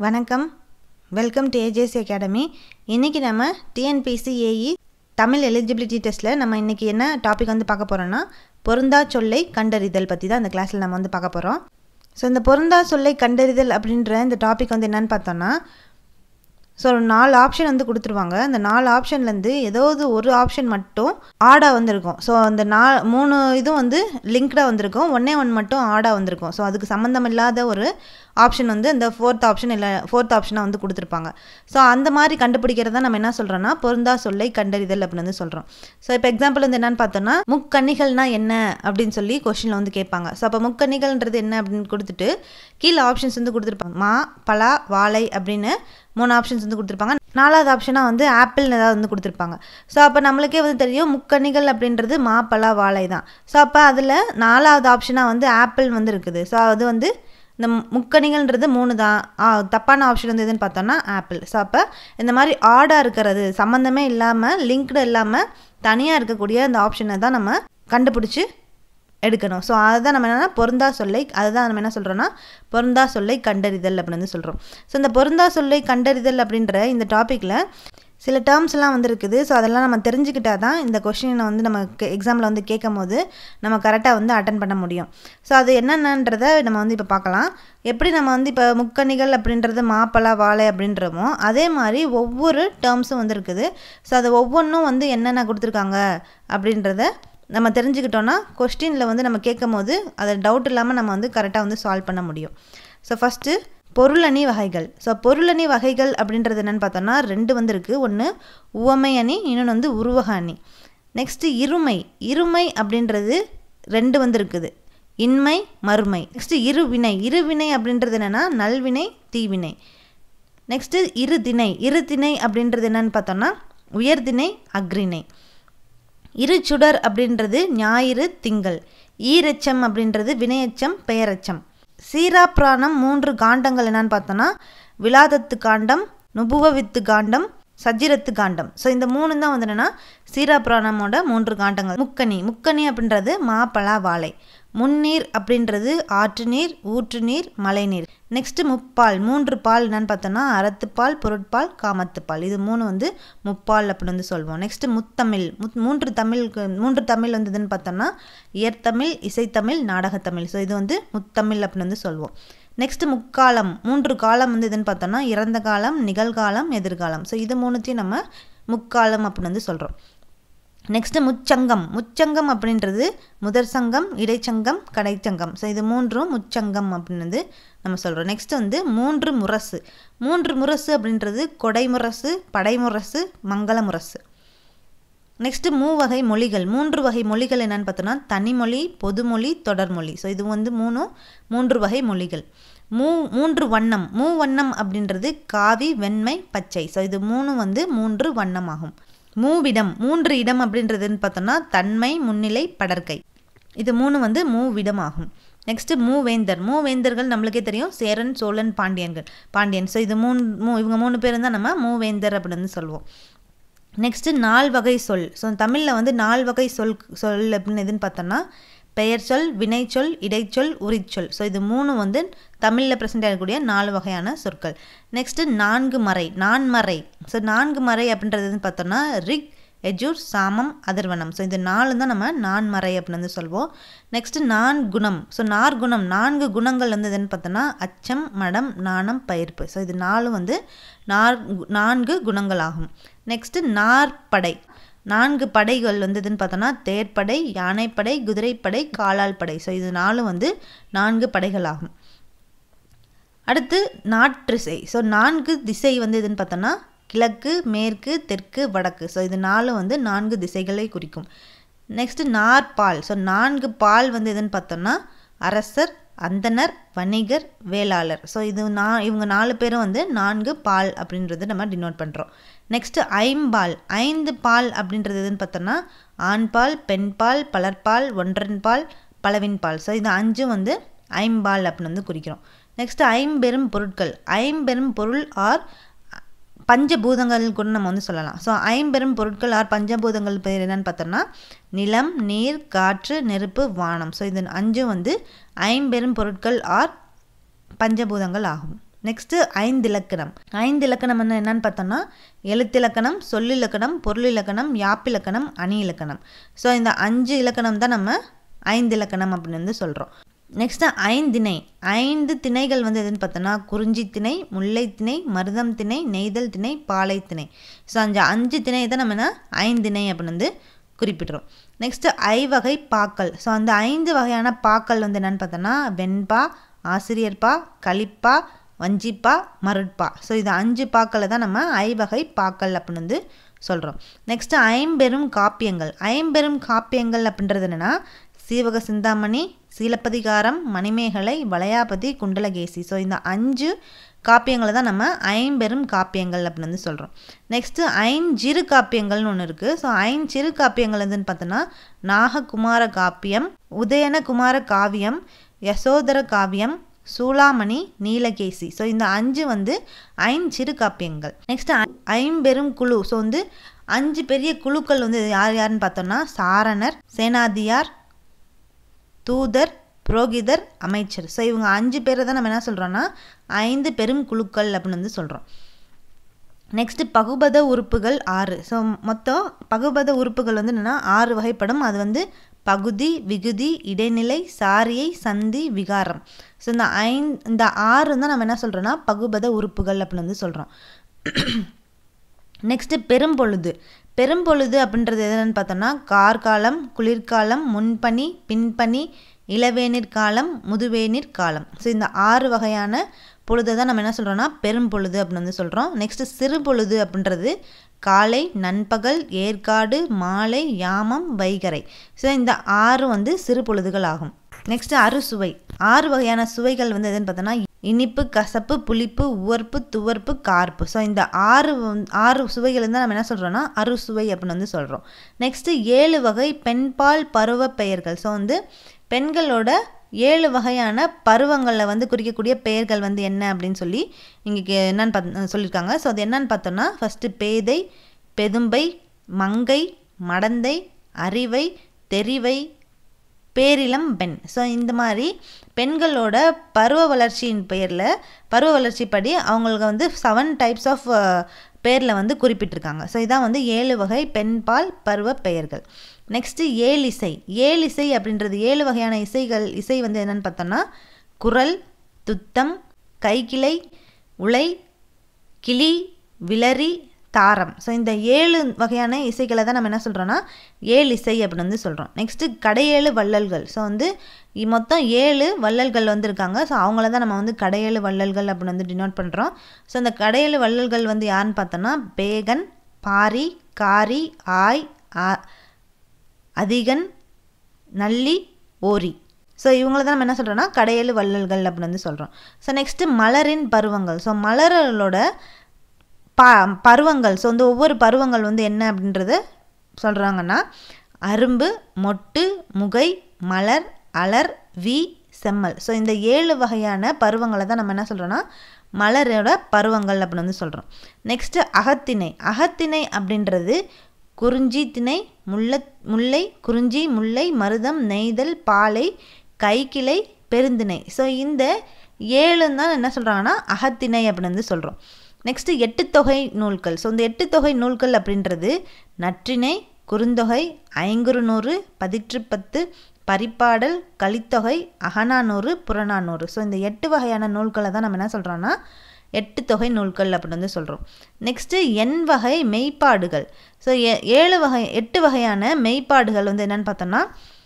வணக்கம் welcome to AJC academy இன்றைக்கி நம்ம டிஎன்பிசி ஏஇ தமிழ் எலிஜிபிலிட்டி டெஸ்ட்டில் நம்ம இன்றைக்கி என்ன டாபிக் வந்து பார்க்க போகிறோன்னா பொருந்தா சொல்லை கண்டறிதல் பற்றி தான் இந்த கிளாஸில் நம்ம வந்து பார்க்க போகிறோம் ஸோ இந்த பொருந்தா சொல்லை கண்டறிதல் அப்படின்ற இந்த டாபிக் வந்து என்னென்னு பார்த்தோன்னா ஸோ நாலு ஆப்ஷன் வந்து கொடுத்துருவாங்க அந்த நாலு ஆப்ஷன்லேருந்து ஏதாவது ஒரு ஆப்ஷன் மட்டும் ஆடாக வந்திருக்கும் ஸோ அந்த நா மூணு இதுவும் வந்து லிங்க்டாக வந்திருக்கும் ஒன்றே ஒன்று மட்டும் ஆடாக வந்திருக்கும் ஸோ அதுக்கு சம்மந்தம் இல்லாத ஒரு ஆப்ஷன் வந்து இந்த ஃபோர்த் ஆப்ஷன் இல்லை ஃபோர்த் ஆப்ஷனாக வந்து கொடுத்துருப்பாங்க ஸோ அந்த மாதிரி கண்டுபிடிக்கிறத நம்ம என்ன சொல்கிறோன்னா பொருந்தா சொல்லை கண்டறிதல் அப்படின்னு வந்து சொல்கிறோம் ஸோ இப்போ எக்ஸாம்பிள் வந்து என்னன்னு பார்த்தோன்னா முக்கண்ணிகள்னா என்ன அப்படின்னு சொல்லி கொஷினில் வந்து கேட்பாங்க ஸோ அப்போ முக்கண்ணிகள்ன்றது என்ன அப்படின்னு கொடுத்துட்டு கீழே ஆப்ஷன்ஸ் வந்து கொடுத்துருப்பாங்க மா பலா வாழை அப்படின்னு மூணு ஆப்ஷன்ஸ் வந்து கொடுத்துருப்பாங்க நாலாவது ஆப்ஷனாக வந்து ஆப்பிள் ஏதாவது வந்து கொடுத்துருப்பாங்க ஸோ அப்போ நம்மளுக்கே வந்து தெரியும் முக்கணிகள் அப்படின்றது மாப்பழா வாழை தான் ஸோ அப்போ அதில் நாலாவது ஆப்ஷனாக வந்து ஆப்பிள் வந்து இருக்குது ஸோ அது வந்து இந்த முக்கணிகள்ன்றது மூணு தான் ஆ, தப்பான ஆப்ஷன் வந்து எதுன்னு பார்த்தோன்னா ஆப்பிள் ஸோ அப்போ இந்த மாதிரி ஆடாக இருக்கிறது சம்மந்தமே இல்லாமல் லிங்க்டு இல்லாமல் தனியாக இருக்கக்கூடிய அந்த ஆப்ஷனை தான் நம்ம கண்டுபிடிச்சி எடுக்கணும் ஸோ அதுதான் நம்ம என்னென்னா பொருந்தா சொல்லை அதுதான் நம்ம என்ன சொல்கிறோன்னா பொருந்தா சொல்லை கண்டறிதல் அப்படின்னு வந்து சொல்கிறோம் ஸோ இந்த பொருந்தா சொல்லை கண்டறிதல் அப்படின்ற இந்த டாப்பிக்கில் சில டேர்ம்ஸ்லாம் வந்து இருக்குது ஸோ அதெல்லாம் நம்ம தெரிஞ்சுக்கிட்டா தான் இந்த கொஷினை வந்து நம்ம எக்ஸாமில் வந்து கேட்கும் போது நம்ம கரெக்டாக வந்து அட்டன் பண்ண முடியும் ஸோ அது என்னென்னன்றதை நம்ம வந்து இப்போ பார்க்கலாம் எப்படி நம்ம வந்து இப்போ முக்கணிகள் அப்படின்றது மாப்பழா வாழை அப்படின்றமோ அதே மாதிரி ஒவ்வொரு டேர்ம்ஸும் வந்து இருக்குது ஸோ அது ஒவ்வொன்றும் வந்து என்னென்ன கொடுத்துருக்காங்க அப்படின்றத நம்ம தெரிஞ்சுக்கிட்டோன்னா கொஸ்டினில் வந்து நம்ம கேட்கும் போது அதை டவுட் இல்லாமல் நம்ம வந்து கரெக்டாக வந்து சால்வ் பண்ண முடியும் ஸோ ஃபஸ்ட்டு பொருளணி வகைகள் ஸோ பொருளணி வகைகள் அப்படின்றது என்னென்னு பார்த்தோன்னா ரெண்டு வந்து இருக்குது ஒன்று உவமை அணி இன்னொன்று வந்து உருவக அணி நெக்ஸ்ட்டு இருமை இருமை அப்படின்றது ரெண்டு வந்து இருக்குது இன்மை மறுமை நெக்ஸ்ட்டு இருவினை இருவினை அப்படின்றது என்னென்னா நல்வினை தீவினை நெக்ஸ்ட்டு இரு திணை இரு திணை அப்படின்றது என்னன்னு பார்த்தோன்னா உயர்திணை அக்ரிணை இரு சுடர் அப்படின்றது ஞாயிறு திங்கள் ஈரெச்சம் அப்படின்றது வினையச்சம் பெயரெச்சம் சீராப்ராணம் மூன்று காண்டங்கள் என்னன்னு பார்த்தோன்னா விலாதத்து காண்டம் நுபுவவித்து காண்டம் சஜிரத்து காண்டம் ஸோ இந்த மூணு தான் வந்து என்னென்னா சீராப்ராணமோட மூன்று காண்டங்கள் முக்கணி முக்கணி அப்படின்றது மாப்பழா வாழை முன்னீர் அப்படின்றது ஆற்று நீர் ஊற்று நீர் மழைநீர் நெக்ஸ்ட்டு முப்பால் மூன்று பால் என்னன்னு பார்த்தோன்னா அறத்துப்பால் பொருட்பால் காமத்துப்பால் இது மூணு வந்து முப்பால் அப்படின்னு வந்து சொல்வோம் நெக்ஸ்ட்டு முத்தமிழ் முத் மூன்று தமிழ் மூன்று தமிழ் வந்ததுன்னு பார்த்தோன்னா இயற்தமிழ் இசைத்தமிழ் நாடகத்தமிழ் ஸோ இது வந்து முத்தமிழ் அப்படின்னு வந்து சொல்வோம் நெக்ஸ்ட் முக்காலம் மூன்று காலம் வந்து எதுன்னு பார்த்தோன்னா இறந்த காலம் நிகழ்காலம் எதிர்காலம் ஸோ இது மூணுத்தையும் நம்ம முக்காலம் அப்படின்னு வந்து சொல்கிறோம் நெக்ஸ்ட்டு முச்சங்கம் முச்சங்கம் அப்படின்றது முதற் சங்கம் இடைச்சங்கம் கடைச்சங்கம் ஸோ இது மூன்றும் முச்சங்கம் அப்படின்னு வந்து நம்ம சொல்கிறோம் நெக்ஸ்ட் வந்து மூன்று முரசு மூன்று முரசு அப்படின்றது கொடைமுரசு படைமுரசு மங்கள முரசு நெக்ஸ்ட்டு மூவகை மொழிகள் மூன்று வகை மொழிகள் என்னன்னு பார்த்தோன்னா தனிமொழி பொதுமொழி தொடர்மொழி ஸோ இது வந்து மூணும் மூன்று வகை மொழிகள் மூ மூன்று வண்ணம் மூ வண்ணம் அப்படின்றது காவி வெண்மை பச்சை ஸோ இது மூணு வந்து மூன்று வண்ணம் ஆகும் மூவிடம் மூன்று இடம் அப்படின்றதுன்னு பார்த்தோன்னா தன்மை முன்னிலை படற்கை இது மூணு வந்து மூவிடம் ஆகும் நெக்ஸ்ட்டு மூவேந்தர் மூவேந்தர்கள் நம்மளுக்கே தெரியும் சேரன் சோழன் பாண்டியன்கள் பாண்டியன் ஸோ இது மூணு மூ இவங்க மூணு பேரும் தான் நம்ம மூவேந்தர் அப்படின்னு சொல்லுவோம் நெக்ஸ்ட்டு நால் வகை சொல் ஸோ தமிழில் வந்து நால் வகை சொல் சொல் அப்படின்னு எதுன்னு பார்த்தோன்னா பெயர் சொல் வினைச்சொல் இடைச்சொல் உரிச்சொல் ஸோ இது மூணு வந்து தமிழில் ப்ரெசென்ட் ஆகக்கூடிய நாலு வகையான சொற்கள் நெக்ஸ்ட்டு நான்கு மறை நான்மறை ஸோ நான்கு மறை அப்படின்றது எதுன்னு பார்த்தோன்னா ரிக் எஜூர் சாமம் அதர்வனம் ஸோ இது நாலு தான் நம்ம நான்மறை அப்படின்னு வந்து சொல்வோம் நெக்ஸ்ட்டு நான் குணம் ஸோ நார் குணம் நான்கு குணங்கள் வந்து எதுன்னு பார்த்தோன்னா அச்சம் மடம் நாணம் பயிர்ப்பு ஸோ இது நாலு வந்து நார் நான்கு குணங்கள் ஆகும் நெக்ஸ்ட்டு நாற்படை நான்கு படைகள் வந்து எதுன்னு பார்த்தோன்னா தேர்ப்படை யானைப்படை குதிரைப்படை காலால் படை ஸோ இது நாலு வந்து நான்கு படைகள் ஆகும் அடுத்து நாற்றிசை ஸோ நான்கு திசை வந்து எதுன்னு பார்த்தோன்னா கிழக்கு மேற்கு தெற்கு வடக்கு ஸோ இது நாலு வந்து நான்கு திசைகளை குறிக்கும் நெக்ஸ்ட்டு நாற்பால் ஸோ நான்கு பால் வந்து எதுன்னு பார்த்தோன்னா அரசர் அந்தனர் வணிகர் வேளாளர் ஸோ இது நான் இவங்க நாலு பேரும் வந்து நான்கு பால் அப்படின்றது நம்ம டினோட் பண்ணுறோம் நெக்ஸ்ட்டு ஐம்பால் ஐந்து பால் அப்படின்றது எதுன்னு பார்த்தோன்னா ஆண்பால் பெண்பால் பலர்பால் ஒன்றன்பால் பலவின்பால் ஸோ இது அஞ்சும் வந்து ஐம்பால் அப்படின்னு வந்து குறிக்கிறோம் நெக்ஸ்ட்டு ஐம்பெரும் பொருட்கள் ஐம்பெரும் பொருள் ஆர் பஞ்சபூதங்கள் கூட நம்ம வந்து சொல்லலாம் ஸோ ஐம்பெரும் பொருட்கள் ஆர் பஞ்சபூதங்கள் பேர் என்னன்னு பார்த்தோம்னா நிலம் நீர் காற்று நெருப்பு வானம் ஸோ இது அஞ்சும் வந்து ஐம்பெரும் பொருட்கள் ஆர் பஞ்சபூதங்கள் ஆகும் நெக்ஸ்ட்டு ஐந்து இலக்கணம் ஐந்து இலக்கணம் வந்து என்னன்னு பார்த்தோம்னா எழுத்திலக்கணம் சொல்லிலக்கணம் பொருளிலக்கணம் யாப்பிலக்கணம் அணி இலக்கணம் ஸோ இந்த அஞ்சு இலக்கணம் தான் நம்ம ஐந்து இலக்கணம் அப்படின்னு வந்து சொல்கிறோம் நெக்ஸ்ட்டு ஐந்திணை ஐந்து திணைகள் வந்து எதுன்னு பார்த்தோன்னா குறிஞ்சி திணை முல்லை திணை மருதம் திணை நெய்தல் திணை பாலை திணை ஸோ அந்த அஞ்சு திணை தான் நம்ம என்ன ஐந்திணை அப்படின்னு வந்து குறிப்பிடுறோம் நெக்ஸ்ட்டு ஐவகை பாக்கள் ஸோ அந்த ஐந்து வகையான பாக்கள் வந்து என்னென்னு பார்த்தோன்னா வெண்பா ஆசிரியர்பா கலிப்பா வஞ்சிப்பா மருட்பா ஸோ இது அஞ்சு பாக்களை தான் நம்ம ஐவகை பாக்கள் அப்படின்னு வந்து சொல்கிறோம் நெக்ஸ்ட்டு ஐம்பெரும் காப்பியங்கள் ஐம்பெரும் காப்பியங்கள் அப்படின்றது என்னென்னா சீவக சிந்தாமணி சீலப்பதிகாரம் மணிமேகலை வளையாபதி குண்டலகேசி ஸோ இந்த அஞ்சு காப்பியங்களை தான் நம்ம ஐம்பெரும் காப்பியங்கள் அப்படின்னு வந்து சொல்கிறோம் நெக்ஸ்ட்டு ஐஞ்சிறு காப்பியங்கள்னு ஒன்று இருக்குது ஸோ ஐஞ்சிறு காப்பியங்கள் வந்துன்னு பார்த்தோன்னா நாககுமார காப்பியம் உதயனகுமார காவியம் யசோதர காவியம் சூளாமணி நீலகேசி ஸோ இந்த அஞ்சு வந்து ஐஞ்சிறு காப்பியங்கள் நெக்ஸ்ட் ஐம்பெரும் குழு ஸோ வந்து அஞ்சு பெரிய குழுக்கள் வந்து யார் யாருன்னு பார்த்தோம்னா சாரணர் சேனாதியார் தூதர் புரோகிதர் அமைச்சர் ஸோ இவங்க அஞ்சு பேரை தான் நம்ம என்ன சொல்கிறோன்னா ஐந்து பெரும் குழுக்கள் அப்படின்னு வந்து சொல்கிறோம் நெக்ஸ்ட்டு பகுபத உறுப்புகள் ஆறு ஸோ மொத்தம் பகுபத உறுப்புகள் வந்து என்னென்னா ஆறு வகைப்படும் அது வந்து பகுதி விகுதி இடைநிலை சாரியை சந்தி விகாரம் ஸோ இந்த ஐந் இந்த ஆறு தான் நம்ம என்ன சொல்கிறோன்னா பகுபத உறுப்புகள் அப்படின்னு வந்து சொல்கிறோம் நெக்ஸ்ட்டு பெரும்பொழுது பெரும்பொழுது அப்படின்றது எதுன்னு பார்த்தோம்னா கார்காலம் குளிர்காலம் முன்பனி பின்பனி இளவேநீர் காலம் முதுவேநீர் காலம் ஸோ இந்த ஆறு வகையான பொழுதை தான் நம்ம என்ன சொல்கிறோன்னா பெரும்பொழுது அப்படின்னு வந்து சொல்கிறோம் நெக்ஸ்ட்டு சிறு பொழுது அப்படின்றது காலை நண்பகல் ஏற்காடு மாலை யாமம் வைகரை ஸோ இந்த ஆறு வந்து சிறு பொழுதுகள் ஆகும் நெக்ஸ்ட்டு அறுசுவை ஆறு வகையான சுவைகள் வந்து எதுன்னு பார்த்தோன்னா இனிப்பு கசப்பு புளிப்பு உவர்ப்பு துவர்ப்பு கார்ப்பு ஸோ இந்த ஆறு ஆறு சுவைகள் தான் நம்ம என்ன சொல்கிறோன்னா அறுசுவை அப்படின்னு வந்து சொல்கிறோம் நெக்ஸ்ட்டு ஏழு வகை பெண்பால் பருவ பெயர்கள் ஸோ வந்து பெண்களோட ஏழு வகையான பருவங்களில் வந்து குறிக்கக்கூடிய பெயர்கள் வந்து என்ன அப்படின்னு சொல்லி இங்கே என்னன்னு பார்த்து சொல்லியிருக்காங்க ஸோ அது என்னன்னு பார்த்தோன்னா ஃபஸ்ட்டு பேதை பெதும்பை மங்கை மடந்தை அறிவை தெரிவை பேரிளம் பெண் ஸோ இந்த மாதிரி பெண்களோட பருவ வளர்ச்சியின் பெயரில் பருவ வளர்ச்சி படி அவங்களுக்கு வந்து செவன் டைப்ஸ் ஆஃப் பேரில் வந்து குறிப்பிட்டிருக்காங்க ஸோ இதான் வந்து ஏழு வகை பெண்பால் பருவ பெயர்கள் நெக்ஸ்ட்டு ஏழிசை ஏழிசை அப்படின்றது ஏழு வகையான இசைகள் இசை வந்து என்னென்னு பார்த்தோன்னா குரல் துத்தம் கைக்கிளை உலை கிளி விளரி தாரம் ஸோ இந்த ஏழு வகையான இசைகளை தான் நம்ம என்ன சொல்கிறோன்னா ஏழு இசை அப்படின்னு வந்து சொல்கிறோம் நெக்ஸ்ட்டு கடையேழு வள்ளல்கள் ஸோ வந்து மொத்தம் ஏழு வள்ளல்கள் வந்திருக்காங்க ஸோ அவங்கள தான் நம்ம வந்து கடையேழு வள்ளல்கள் அப்படின்னு வந்து டினோட் பண்ணுறோம் ஸோ அந்த கடையேழு வள்ளல்கள் வந்து யாருன்னு பார்த்தோன்னா பேகன் பாரி காரி ஆய் அதிகன் நல்லி ஓரி ஸோ இவங்கள தான் நம்ம என்ன சொல்கிறோன்னா கடையேழு வள்ளல்கள் அப்படின்னு வந்து சொல்கிறோம் ஸோ நெக்ஸ்ட்டு மலரின் பருவங்கள் ஸோ மலர்களோட ப பருவங்கள் ஸோ வந்து ஒவ்வொரு பருவங்கள் வந்து என்ன அப்படின்றத சொல்கிறாங்கன்னா அரும்பு மொட்டு முகை மலர் அலர் வி செம்மல் ஸோ இந்த ஏழு வகையான பருவங்களை தான் நம்ம என்ன சொல்கிறோன்னா மலரோட பருவங்கள் அப்படின்னு வந்து சொல்கிறோம் நெக்ஸ்ட்டு அகத்திணை அகத்திணை அப்படின்றது குறிஞ்சி திணை முல்லை முல்லை குறிஞ்சி முல்லை மருதம் நெய்தல் பாலை கைக்கிளை பெருந்திணை ஸோ இந்த ஏழு தான் என்ன சொல்கிறாங்கன்னா அகத்திணை அப்படின்னு வந்து சொல்கிறோம் நெக்ஸ்ட்டு எட்டு தொகை நூல்கள் ஸோ இந்த எட்டு தொகை நூல்கள் அப்படின்றது நற்றிணை குறுந்தொகை ஐங்குறுநூறு பதிற்றுப்பத்து பரிப்பாடல் கலித்தொகை அகநானூறு புறநானூறு ஸோ இந்த எட்டு வகையான நூல்களை தான் நம்ம என்ன சொல்கிறோன்னா எட்டு தொகை நூல்கள் அப்படின்னு வந்து சொல்கிறோம் நெக்ஸ்ட்டு எண் வகை மெய்ப்பாடுகள் ஸோ ஏழு வகை எட்டு வகையான மெய்ப்பாடுகள் வந்து என்னென்னு பார்த்தோன்னா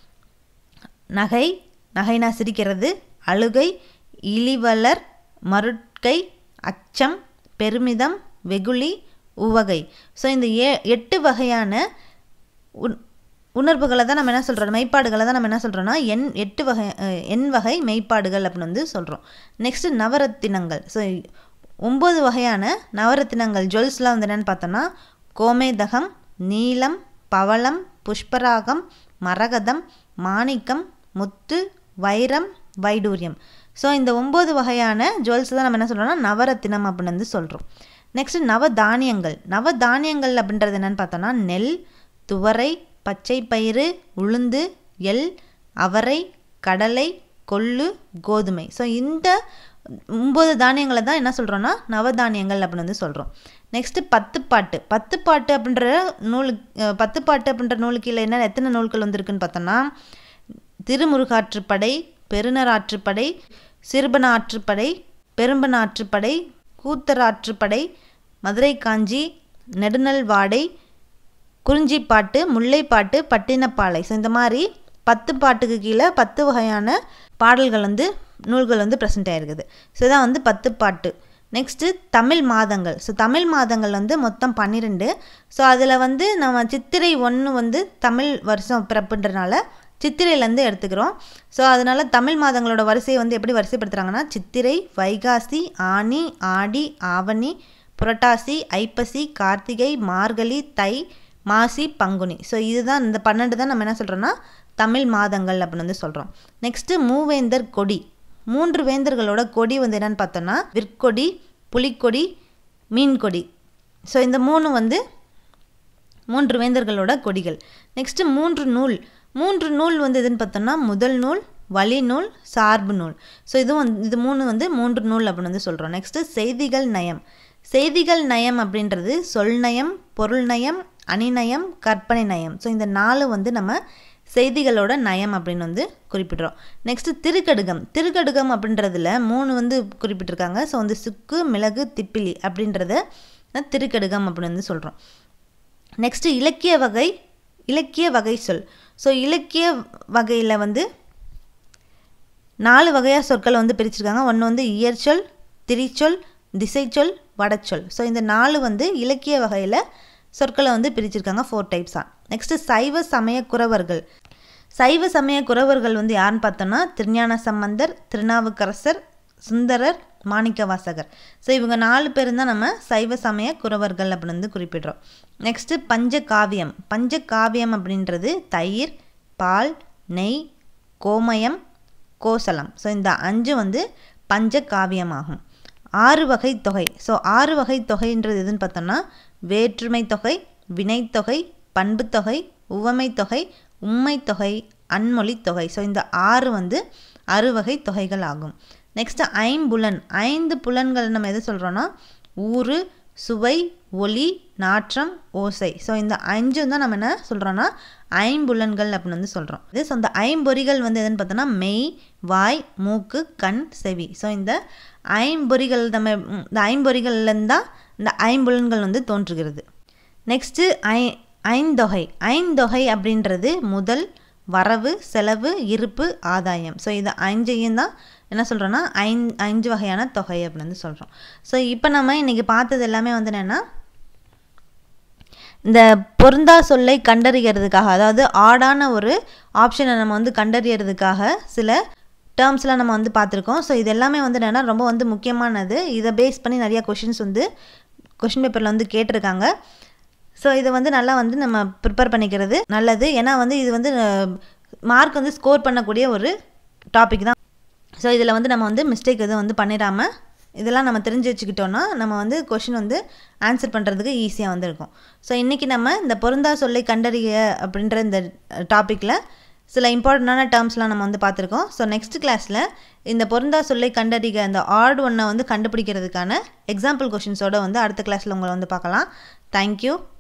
நகை நகைனா சிரிக்கிறது அழுகை இழிவலர் மருட்கை அச்சம் பெருமிதம் வெகுளி உவகை ஸோ இந்த ஏ எட்டு வகையான உன் உணர்வுகளை தான் நம்ம என்ன சொல்கிறோம் மெய்ப்பாடுகளை தான் நம்ம என்ன சொல்கிறோன்னா எண் எட்டு வகை எண் வகை மெய்ப்பாடுகள் அப்படின்னு வந்து சொல்கிறோம் நெக்ஸ்ட்டு நவரத்தினங்கள் ஸோ ஒம்பது வகையான நவரத்தினங்கள் ஜுவல்ஸ்லாம் வந்து என்னென்னு பார்த்தோன்னா கோமேதகம் நீலம் பவளம் புஷ்பராகம் மரகதம் மாணிக்கம் முத்து வைரம் வைடூரியம் ஸோ இந்த ஒம்பது வகையான ஜுவல்ஸ் தான் நம்ம என்ன சொல்கிறோம்னா நவரத்தினம் அப்படின்னு வந்து சொல்கிறோம் நெக்ஸ்ட் நவதானியங்கள் நவதானியங்கள் அப்படின்றது என்னென்னு பார்த்தோன்னா நெல் துவரை பச்சை பயிறு உளுந்து எள் அவரை கடலை கொள்ளு கோதுமை ஸோ இந்த ஒம்பது தானியங்களை தான் என்ன சொல்கிறோன்னா நவதானியங்கள் அப்படின்னு வந்து சொல்கிறோம் நெக்ஸ்ட்டு பத்து பாட்டு பத்து பாட்டு அப்படின்ற நூலு பத்து பாட்டு அப்படின்ற நூலுக்கு கீழே என்ன எத்தனை நூல்கள் வந்திருக்குன்னு பார்த்தோன்னா திருமுருகாற்றுப்படை பெருநராற்றுப்படை சிறுபன ஆற்றுப்படை பெரும்பன ஆற்றுப்படை கூத்தராற்றுப்படை மதுரை காஞ்சி நெடுநல் வாடை குறிஞ்சிப்பாட்டு முல்லைப்பாட்டு பட்டினப்பாலை ஸோ இந்த மாதிரி பத்து பாட்டுக்கு கீழே பத்து வகையான பாடல்கள் வந்து நூல்கள் வந்து ப்ரெசென்ட் ஆகிருக்குது ஸோ இதான் வந்து பத்து பாட்டு நெக்ஸ்ட்டு தமிழ் மாதங்கள் ஸோ தமிழ் மாதங்கள் வந்து மொத்தம் பன்னிரெண்டு ஸோ அதில் வந்து நம்ம சித்திரை ஒன்று வந்து தமிழ் வருஷம் பிறப்புன்றனால சித்திரையிலேருந்து எடுத்துக்கிறோம் ஸோ அதனால் தமிழ் மாதங்களோட வரிசையை வந்து எப்படி வரிசைப்படுத்துகிறாங்கன்னா சித்திரை வைகாசி ஆனி ஆடி ஆவணி புரட்டாசி ஐப்பசி கார்த்திகை மார்கழி தை மாசி பங்குனி ஸோ இதுதான் இந்த பன்னெண்டு தான் நம்ம என்ன சொல்கிறோன்னா தமிழ் மாதங்கள் அப்படின்னு வந்து சொல்கிறோம் நெக்ஸ்ட்டு மூவேந்தர் கொடி மூன்று வேந்தர்களோட கொடி வந்து என்னென்னு பார்த்தோன்னா விற்கொடி புலிக்கொடி மீன்கொடி ஸோ இந்த மூணு வந்து மூன்று வேந்தர்களோட கொடிகள் நெக்ஸ்ட்டு மூன்று நூல் மூன்று நூல் வந்து எதுன்னு பார்த்தோம்னா முதல் நூல் வழி நூல் சார்பு நூல் ஸோ இதுவும் வந்து இது மூணு வந்து மூன்று நூல் அப்படின்னு வந்து சொல்கிறோம் நெக்ஸ்ட்டு செய்திகள் நயம் செய்திகள் நயம் அப்படின்றது சொல் நயம் பொருள் நயம் அணிநயம் கற்பனை நயம் ஸோ இந்த நாலு வந்து நம்ம செய்திகளோட நயம் அப்படின்னு வந்து குறிப்பிட்றோம் நெக்ஸ்ட்டு திருக்கடுகம் திருக்கடுகம் அப்படின்றதுல மூணு வந்து குறிப்பிட்டிருக்காங்க ஸோ வந்து சுக்கு மிளகு திப்பிலி அப்படின்றத திருக்கடுகம் அப்படின்னு வந்து சொல்கிறோம் நெக்ஸ்ட்டு இலக்கிய வகை இலக்கிய வகை சொல் ஸோ இலக்கிய வகையில் வந்து நாலு வகையாக சொற்களை வந்து பிரிச்சிருக்காங்க ஒன்று வந்து இயற்சொல் திரிச்சொல் திசைச்சொல் வடச்சொல் ஸோ இந்த நாலு வந்து இலக்கிய வகையில் சொற்களை வந்து பிரிச்சிருக்காங்க ஃபோர் டைப்ஸாக நெக்ஸ்ட்டு சைவ சமய குறவர்கள் சைவ சமய குறவர்கள் வந்து யாருன்னு பார்த்தோன்னா திருஞான சம்பந்தர் திருநாவுக்கரசர் சுந்தரர் மாணிக்கவாசகர் ஸோ இவங்க நாலு பேர் தான் நம்ம சைவ சமய குறவர்கள் அப்படின்னு வந்து குறிப்பிடுறோம் நெக்ஸ்ட்டு பஞ்ச காவியம் பஞ்ச காவியம் அப்படின்றது தயிர் பால் நெய் கோமயம் கோசலம் ஸோ இந்த அஞ்சு வந்து பஞ்ச காவியம் ஆகும் ஆறு வகை தொகை ஸோ ஆறு வகை தொகைன்றது எதுன்னு பார்த்தோம்னா வேற்றுமை தொகை வினைத்தொகை பண்புத்தொகை உவமை தொகை உண்மை தொகை அன்மொழி தொகை ஸோ இந்த ஆறு வந்து அறுவகை தொகைகள் ஆகும் நெக்ஸ்ட்டு ஐம்புலன் ஐந்து புலன்கள் நம்ம எது சொல்கிறோன்னா ஊறு சுவை ஒளி நாற்றம் ஓசை ஸோ இந்த அஞ்சும் தான் நம்ம என்ன சொல்கிறோன்னா ஐம்புலன்கள் அப்படின்னு வந்து சொல்கிறோம் இது ஸோ இந்த ஐம்பொறிகள் வந்து எதுன்னு பார்த்தோன்னா மெய் வாய் மூக்கு கண் செவி ஸோ இந்த ஐம்பொறிகள் நம்ம இந்த ஐம்பொறிகள்லேருந்து தான் இந்த ஐம்புலன்கள் வந்து தோன்றுகிறது நெக்ஸ்ட்டு ஐ ஐந்தொகை ஐந்தொகை அப்படின்றது முதல் வரவு செலவு இருப்பு ஆதாயம் ஸோ இது அஞ்சையும் தான் என்ன சொல்கிறோன்னா ஐந் அஞ்சு வகையான தொகை அப்படின்னு வந்து சொல்கிறோம் ஸோ இப்போ நம்ம இன்றைக்கி பார்த்தது எல்லாமே வந்து என்னென்னா இந்த பொருந்தா சொல்லை கண்டறிகிறதுக்காக அதாவது ஆடான ஒரு ஆப்ஷனை நம்ம வந்து கண்டறியறதுக்காக சில டேர்ம்ஸ்லாம் நம்ம வந்து பார்த்துருக்கோம் ஸோ இது எல்லாமே வந்து என்னென்னா ரொம்ப வந்து முக்கியமானது இதை பேஸ் பண்ணி நிறையா கொஷின்ஸ் வந்து கொஷின் பேப்பரில் வந்து கேட்டிருக்காங்க ஸோ இதை வந்து நல்லா வந்து நம்ம ப்ரிப்பேர் பண்ணிக்கிறது நல்லது ஏன்னா வந்து இது வந்து மார்க் வந்து ஸ்கோர் பண்ணக்கூடிய ஒரு டாபிக் தான் ஸோ இதில் வந்து நம்ம வந்து மிஸ்டேக் எதுவும் வந்து பண்ணிடாமல் இதெல்லாம் நம்ம தெரிஞ்சு வச்சுக்கிட்டோன்னா நம்ம வந்து கொஷின் வந்து ஆன்சர் பண்ணுறதுக்கு ஈஸியாக வந்து இருக்கும் ஸோ இன்றைக்கி நம்ம இந்த பொருந்தா சொல்லை கண்டறிய அப்படின்ற இந்த டாப்பிக்கில் சில இம்பார்ட்டண்டான டேர்ம்ஸ்லாம் நம்ம வந்து பார்த்துருக்கோம் ஸோ நெக்ஸ்ட் கிளாஸில் இந்த பொருந்தா சொல்லை கண்டறிக அந்த ஆர்ட் ஒன்றை வந்து கண்டுபிடிக்கிறதுக்கான எக்ஸாம்பிள் கொஷின்ஸோடு வந்து அடுத்த கிளாஸில் உங்களை வந்து பார்க்கலாம் தேங்க்யூ